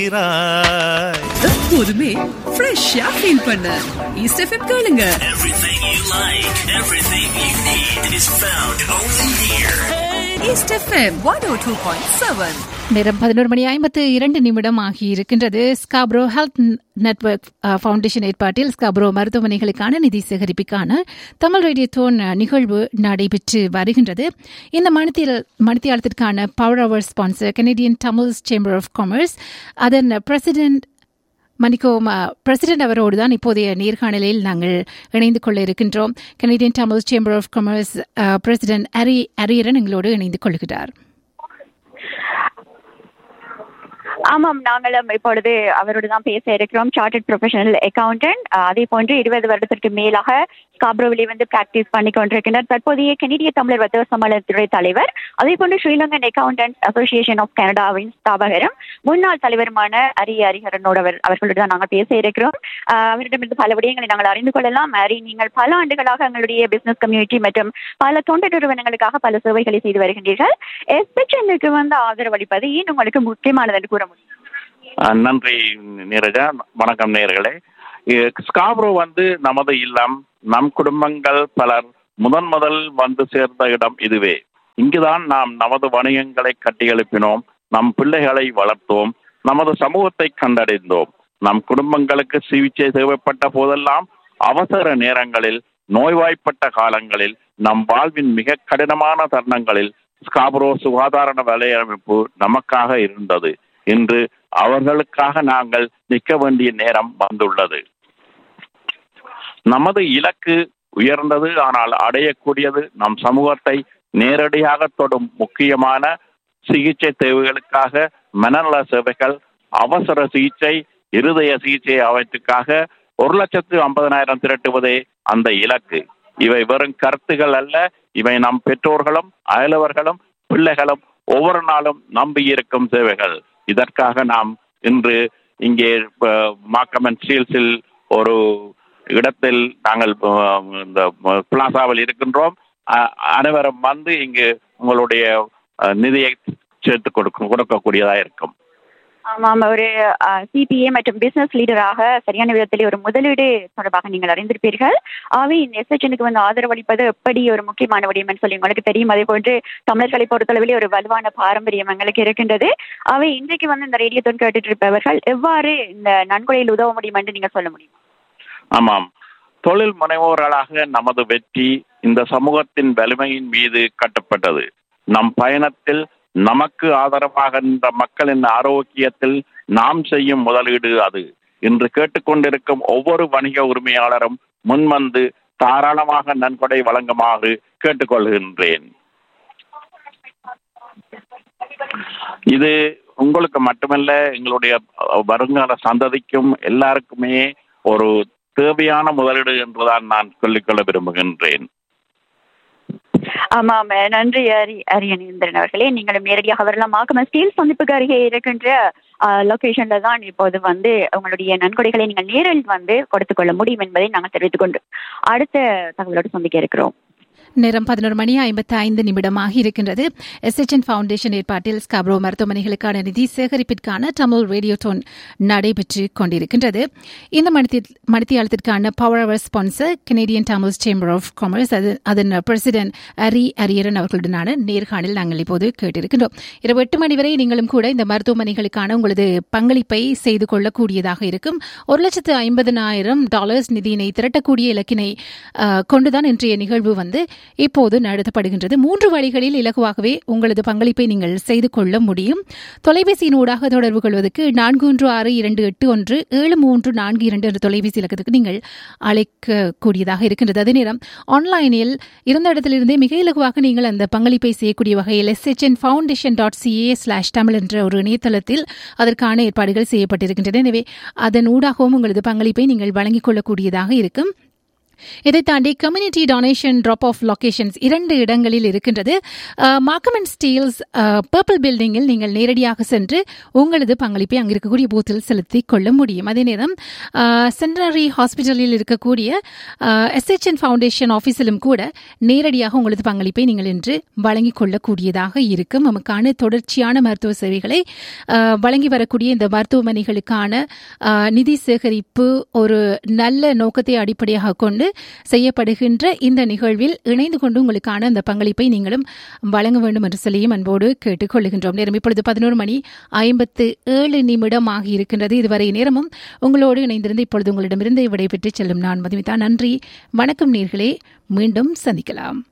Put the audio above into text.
எப்போதுமே ஃப்ரெஷ்ஷா ஃபீல் பண்ண ஈஸ்ட் எஃப்எம் கேளுங்க Everything you like, everything you need is found only here. East FM one O two point seven நேரம் பதினோரு மணி ஐம்பத்து இரண்டு நிமிடம் ஆகி இருக்கின்றது ஸ்காப்ரோ ஹெல்த் நெட்வொர்க் ஃபவுண்டேஷன் ஏற்பாட்டில் ஸ்காப்ரோ மருத்துவமனைகளுக்கான நிதி சேகரிப்புக்கான தமிழ் ரேடியோ தோன் நிகழ்வு நடைபெற்று வருகின்றது இந்த மணித்தியல் மணித்தியாலத்திற்கான power hour sponsor Canadian Tamils chamber of commerce அதன் பிரசிடென்ட் மணிக்கோம் பிரசிடென்ட் அவரோடு தான் இப்போதைய நேர்காணலில் நாங்கள் இணைந்து கொள்ள இருக்கின்றோம் Canadian Tamil chamber of commerce president Ari Ariyaran எங்களோடு இணைந்து கொள்கிறார் ஆமாம் நாங்களும் இப்பொழுது அவரோடு தான் பேச இருக்கிறோம் சார்ட்டர்ட் ப்ரொஃபஷனல் அக்கவுண்டன்ட் அதே போன்று இருபது வருடத்திற்கு மேலாக ஸ்காப்ரோவிலே வந்து பிராக்டிஸ் பண்ணி கொண்டிருக்கின்றார் தற்போதைய கெனடிய தமிழர் வர்த்தக சம்மேளனத்துறை தலைவர் அதே போன்று ஸ்ரீலங்கன் அக்கவுண்டன்ட் அசோசியேஷன் ஆஃப் கனடாவின் ஸ்தாபகரும் முன்னாள் தலைவருமான அரி ஹரிஹரனோடு அவர் அவர்களோடு தான் நாங்கள் பேச இருக்கிறோம் ஆஹ் அவரிடமிருந்து பல விடயங்களை நாங்கள் அறிந்து கொள்ளலாம் அரி நீங்கள் பல ஆண்டுகளாக எங்களுடைய பிசினஸ் கம்யூனிட்டி மற்றும் பல தொண்டு நிறுவனங்களுக்காக பல சேவைகளை செய்து வருகின்றீர்கள் எஸ்பிஎனுக்கு வந்து ஆதரவளிப்பது ஏன் உங்களுக்கு முக்கியமானது என்று கூற முடியும் அஹ் நன்றி நீரஜா வணக்கம் நேயர்களே இ- ஸ்காப்ரோ வந்து நமது இல்லம் நம் குடும்பங்கள் பலர் முதன் முதல் வந்து சேர்ந்த இடம் இதுவே இங்குதான் நாம் நமது வணிகங்களை கட்டியெழுப்பினோம் நம் பிள்ளைகளை வளர்த்தோம் நமது சமூகத்தை கண்டடைந்தோம் நம் குடும்பங்களுக்கு சிகிச்சை தேவைப்பட்ட போதெல்லாம் அவசர நேரங்களில் நோய்வாய்ப்பட்ட காலங்களில் நம் வாழ்வின் மிக கடினமான தருணங்களில் ஸ்காப்ரோ சுகாதார வலையமைப்பு நமக்காக இருந்தது இன்று அவர்களுக்காக நாங்கள் நிற்க வேண்டிய நேரம் வந்துள்ளது நமது இலக்கு உயர்ந்தது ஆனால் அடையக்கூடியது நம் சமூகத்தை நேரடியாக தொடும் முக்கியமான சிகிச்சை தேவைகளுக்காக மனநல சேவைகள் அவசர சிகிச்சை இருதய சிகிச்சை அவற்றுக்காக ஒரு லட்சத்து ஐம்பதனாயிரம் திரட்டுவதே அந்த இலக்கு இவை வெறும் கருத்துகள் அல்ல இவை நம் பெற்றோர்களும் அயலவர்களும் பிள்ளைகளும் ஒவ்வொரு நாளும் நம்பியிருக்கும் சேவைகள் இதற்காக நாம் இன்று இங்கே அஹ், மாக்கமன் ஸ்டீல்ஸில் ஒரு இடத்தில் நாங்கள் அஹ், இந்த பிளாசாவில் இருக்கின்றோம் அஹ், அனைவரும் வந்து இங்கு உங்களுடைய அஹ், நிதியை சேர்த்து கொடுக்க கொடுக்கக்கூடியதா இருக்கும் ஆமாம் ஒரு சிபிஏ மற்றும் பிசினஸ் லீடராக சரியான விதத்திலே ஒரு முதலீடு தொடர்பாக நீங்கள் அறிந்திருப்பீர்கள் ஆகவே இந்த எஸ்எச்எனுக்கு வந்து ஆதரவளிப்பது எப்படி ஒரு முக்கியமான விடயம் என்று சொல்லி உங்களுக்கு தெரியும் அதே போன்று தமிழர்களை பொறுத்தளவிலே ஒரு வலுவான பாரம்பரியம் எங்களுக்கு இருக்கின்றது ஆகவே இன்றைக்கு வந்து இந்த ரேடியோத்தோன் கேட்டுட்டு இருப்பவர்கள் எவ்வாறு இந்த நன்கொடையில் உதவ முடியும் என்று நீங்கள் சொல்ல முடியும் ஆமாம் தொழில் முனைவோர்களாக நமது வெற்றி இந்த சமூகத்தின் வலிமையின் மீது கட்டப்பட்டது நம் பயணத்தில் நமக்கு ஆதரவாக நின்ற மக்களின் ஆரோக்கியத்தில் நாம் செய்யும் முதலீடு அது இன்று கேட்டுக்கொண்டிருக்கும் ஒவ்வொரு வணிக உரிமையாளரும் முன்வந்து தாராளமாக நன்கொடை வழங்குமாறு கேட்டுக்கொள்கின்றேன் இது உங்களுக்கு மட்டுமல்ல எங்களுடைய அஹ், வருங்கால சந்ததிக்கும் எல்லாருக்குமே ஒரு தேவையான முதலீடு என்றுதான் நான் சொல்லிக்கொள்ள விரும்புகின்றேன் ஆமாம் நன்றி அரி அரியநேந்திரன் அவர்களே நீங்களும் நேரடியாக வரலாம் ஆக்கம ஸ்டீல் சந்திப்புக்கு அருகே இருக்கின்ற லொகேஷன்ல தான் இப்போது வந்து உங்களுடைய நன்கொடைகளை நீங்கள் நேரில் வந்து கொடுத்துக் கொள்ள முடியும் என்பதை நாங்கள் தெரிவித்துக் கொண்டு அடுத்த தகவலோடு சந்திக்க இருக்கிறோம் நேரம் பதினோரு மணி ஐம்பத்தி ஐந்து நிமிடமாக இருக்கின்றது எஸ்எச்என் ஃபவுண்டேஷன் ஏற்பாட்டில் ஸ்காப்ரோ மருத்துவமனைகளுக்கான நிதி சேகரிப்பிற்கான தமிழ் ரேடியோ டோன் நடைபெற்று கொண்டிருக்கின்றது இந்த மணித்தி மணித்தியாலத்திற்கான power hour sponsor Canadian Tamils chamber of commerce அது அதன் பிரசிடென்ட் அரி அரியரன் அவர்களுடனான நேர்காணல் நாங்கள் இப்போது கேட்டிருக்கின்றோம் இரவு எட்டு மணி வரை நீங்களும் கூட இந்த மருத்துவமனைகளுக்கான உங்களது பங்களிப்பை செய்து கொள்ளக்கூடியதாக இருக்கும் ஒரு லட்சத்து ஐம்பதனாயிரம் டாலர்ஸ் நிதியினை திரட்டக்கூடிய இலக்கினை அஹ், கொண்டுதான் இன்றைய நிகழ்வு வந்து இப்போது நடத்தப்படுகின்றது மூன்று வழிகளில் இலகுவாகவே உங்களது பங்களிப்பை நீங்கள் செய்து கொள்ள முடியும் தொலைபேசியின் ஊடாக தொடர்பு கொள்வதற்கு நான்கு ஒன்று ஆறு இரண்டு எட்டு ஒன்று ஏழு மூன்று நான்கு இரண்டு என்ற தொலைபேசி இலக்கத்துக்கு நீங்கள் அழைக்கக்கூடியதாக இருக்கின்றது அதே நேரம் ஆன்லைனில் இருந்த இடத்திலிருந்தே மிக இலகுவாக நீங்கள் அந்த பங்களிப்பை செய்யக்கூடிய வகையில் SHN foundation dot CA slash Tamil என்ற ஒரு இணையதளத்தில் அதற்கான ஏற்பாடுகள் செய்யப்பட்டிருக்கின்றன எனவே அதன் ஊடாகவும் உங்களது பங்களிப்பை நீங்கள் வழங்கிக் கொள்ளக்கூடியதாக இருக்கும் இதை தாண்டி community donation drop off locations இரண்டு இடங்களில் இருக்கின்றது மார்க்கம் அண்ட் ஸ்டீல்ஸ் பர்பிள் பில்டிங்கில் நீங்கள் நேரடியாக சென்று உங்களது பங்களிப்பை அங்கு இருக்கக்கூடிய பூத்தில் செலுத்திக் கொள்ள முடியும் அதே நேரம் சென்டனரி ஹாஸ்பிட்டலில் இருக்கக்கூடிய எஸ்ஹெச்என் ஃபவுண்டேஷன் ஆஃபீஸிலும் கூட நேரடியாக உங்களது பங்களிப்பை நீங்கள் இன்று வழங்கிக் கொள்ளக்கூடியதாக இருக்கும் நமக்கான தொடர்ச்சியான மருத்துவ சேவைகளை அஹ், வழங்கி வரக்கூடிய இந்த மருத்துவமனைகளுக்கான அஹ், நிதி சேகரிப்பு ஒரு நல்ல நோக்கத்தை அடிப்படையாக கொண்டு செய்யப்படுகின்ற இந்த நிகழ்வில் இணைந்து கொண்டு உங்களுக்கான அந்த பங்களிப்பை நீங்களும் வழங்க வேண்டும் என்று சொல்லியும் அன்போடு கேட்டுக்கொள்கின்றோம் நேரம் இப்பொழுது பதினோரு மணி ஐம்பத்து ஏழு நிமிடம் ஆகி இருக்கின்றது இதுவரை நேரமும் உங்களோடு இணைந்திருந்து இப்பொழுது உங்களிடமிருந்து விடைபெற்று செல்லும் நான் மதுமிதா நன்றி வணக்கம் நேர்களே மீண்டும் சந்திக்கலாம்